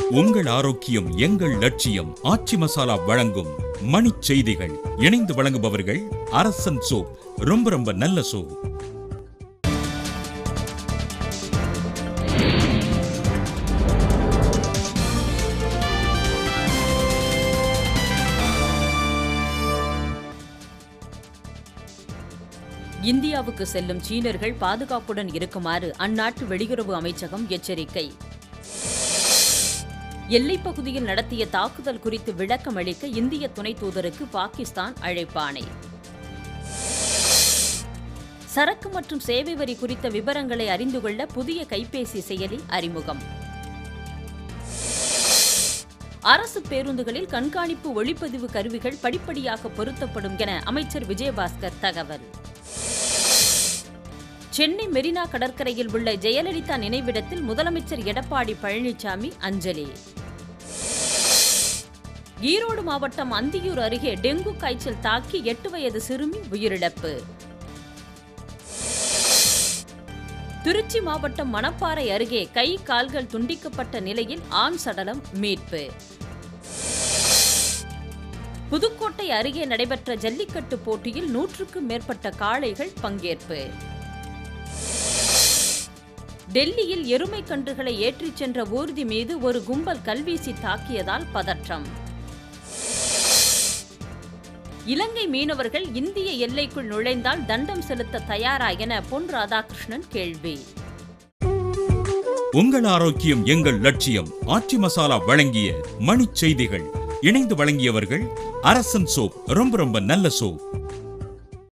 உங்கள் ஆரோக்கியம் எங்கள் லட்சியம் ஆச்சி மசாலா வழங்கும் மணிச் செய்திகள் இணைந்து வழங்குபவர்கள் அரசன் சோப் ரொம்ப ரொம்ப நல்ல சோப் இந்தியாவுக்கு செல்லும் சீனர்கள் பாதுகாப்புடன் இருக்குமாறு அந்நாட்டு வெளியுறவு அமைச்சகம் எச்சரிக்கை எல்லைப் பகுதியில் நடத்திய தாக்குதல் குறித்து விளக்கம் அளிக்க இந்திய துணை தூதருக்கு பாகிஸ்தான் அழைப்பாணை சரக்கு மற்றும் சேவை வரி குறித்த விவரங்களை அறிந்து கொள்ள புதிய கைபேசி செயலி அறிமுகம் அரசு பேருந்துகளில் கண்காணிப்பு ஒளிப்பதிவு கருவிகள் படிப்படியாக பொருத்தப்படும் என அமைச்சர் விஜயபாஸ்கர் தகவல் சென்னை மெரினா கடற்கரையில் உள்ள ஜெயலலிதா நினைவிடத்தில் முதலமைச்சர் எடப்பாடி பழனிசாமி அஞ்சலி ஈரோடு மாவட்டம் அந்தியூர் அருகே டெங்கு காய்ச்சல் தாக்கி எட்டு வயது சிறுமி உயிரிழப்பு திருச்சி மாவட்டம் மணப்பாறை அருகே கை கால்கள் துண்டிக்கப்பட்ட நிலையில் ஆண் சடலம் மீட்பு புதுக்கோட்டை அருகே நடைபெற்ற ஜல்லிக்கட்டு போட்டியில் நூற்றுக்கும் மேற்பட்ட காளைகள் பங்கேற்பு டெல்லியில் எருமை கன்றுகளை ஏற்றிச் சென்ற ஊர்தி மீது ஒரு கும்பல் கல்வீசி தாக்கியதால் பதற்றம் இலங்கை மீனவர்கள் இந்திய எல்லைக்குள் நுழைந்தால் தண்டம் செலுத்த தயாரா என பொன் ராதாகிருஷ்ணன் கேள்வி உங்கள் ஆரோக்கியம் எங்கள் லட்சியம் ஆச்சி மசாலா வழங்கிய மணிச் செய்திகள் இணைந்து வழங்கியவர்கள் அரசன் சோப் ரொம்ப ரொம்ப நல்ல சோப்